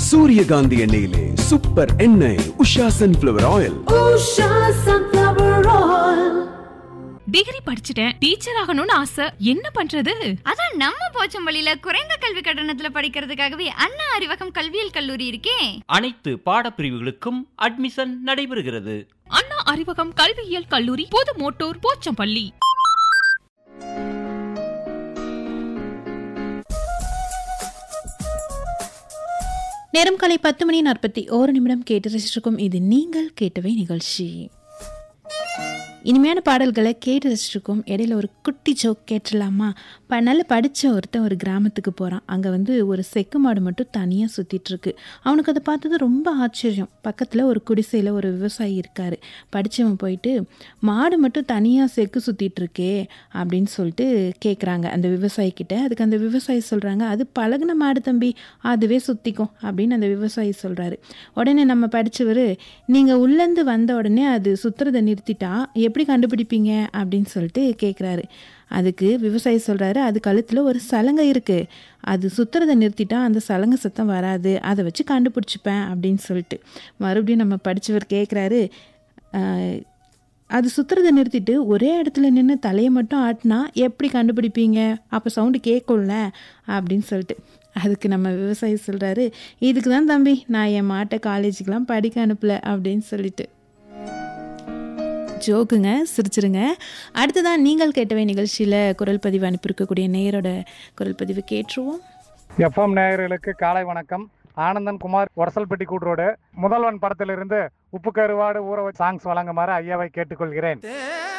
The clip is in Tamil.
சூரியகாந்தி எண்ணெயிலே சூப்பர் எண்ணெய் Usha sunflower oil Usha Sunflower Oil. Degree படிச்சுட்டேன் டீச்சர் ஆகணும்னு ஆசை என்ன பண்றது அதான் நம்ம போச்சம்பள்ளியில குறைந்த கல்வி கட்டணத்துல படிக்கிறதுக்காகவே அண்ணா அறிவகம் கல்வியியல் கல்லூரி இருக்கே அனைத்து பாடப்பிரிவுகளுக்கும் அட்மிஷன் நடைபெறுகிறது அண்ணா அறிவகம் கல்வியியல் கல்லூரி புது மோட்டூர் போச்சம்பள்ளி நேரம் காலை பத்து மணி நாற்பத்தி ஓரு நிமிடம் கேட்டு ரசிச்சிருக்கும் இது நீங்கள் கேட்டவை நிகழ்ச்சி இனிமையான பாடல்களை கேட்டு ரசிச்சிருக்கோம் இடையில ஒரு குட்டி ஜோக் கேட்டுடலாமா ப நல்ல படித்த ஒருத்தன் ஒரு கிராமத்துக்கு போகிறான் அங்கே வந்து ஒரு செக்கு மாடு மட்டும் தனியாக சுற்றிட்டு இருக்கு அவனுக்கு அதை பார்த்தது ரொம்ப ஆச்சரியம் பக்கத்தில் ஒரு குடிசையில் ஒரு விவசாயி இருக்கார் படித்தவன் போயிட்டு மாடு மட்டும் தனியாக செக்கு சுற்றிட்டு இருக்கே அப்படின்னு சொல்லிட்டு கேட்குறாங்க அந்த விவசாயி கிட்ட அதுக்கு அந்த விவசாயி சொல்கிறாங்க அது பழகுன மாடு தம்பி அதுவே சுற்றிக்கும் அப்படின்னு அந்த விவசாயி சொல்கிறாரு உடனே நம்ம படித்தவர் நீங்கள் உள்ளேருந்து வந்த உடனே அது சுற்றுறதை நிறுத்திட்டா எப்படி கண்டுபிடிப்பீங்க அப்படின்னு சொல்லிட்டு கேட்குறாரு அதுக்கு விவசாயி சொல்கிறாரு அது கழுத்தில் ஒரு சலங்கை இருக்குது அது சுற்றுறதை நிறுத்திட்டா அந்த சலங்கை சத்தம் வராது அதை வச்சு கண்டுபிடிச்சிப்பேன் அப்படின்னு சொல்லிட்டு மறுபடியும் நம்ம படித்தவர் கேட்குறாரு அது சுற்றுறதை நிறுத்திட்டு ஒரே இடத்துல நின்று தலையை மட்டும் ஆட்டினா எப்படி கண்டுபிடிப்பீங்க அப்போ சவுண்டு கேட்கும்ல அப்படின்னு சொல்லிட்டு அதுக்கு நம்ம விவசாயி சொல்கிறாரு இதுக்கு தான் தம்பி நான் என் மாட்டை காலேஜுக்கெலாம் படிக்க அனுப்பல அப்படின்னு சொல்லிட்டு ஜோக்குங்க சிரிச்சிருங்க அடுத்ததான் நீங்கள் கேட்டவை நிகழ்ச்சியில் குரல் பதிவு அனுப்பியிருக்கக்கூடிய நேயரோட குரல் பதிவு கேட்டுருவோம் எஃப்எம் நேயர்களுக்கு காலை வணக்கம் ஆனந்தன் குமார் ஒரசல்பட்டி கூட்டுரோடு முதல்வன் படத்திலிருந்து உப்பு கருவாடு ஊற வச்சு சாங்ஸ் வழங்குமாறு ஐயாவை கேட்டுக்கொள்கிறேன்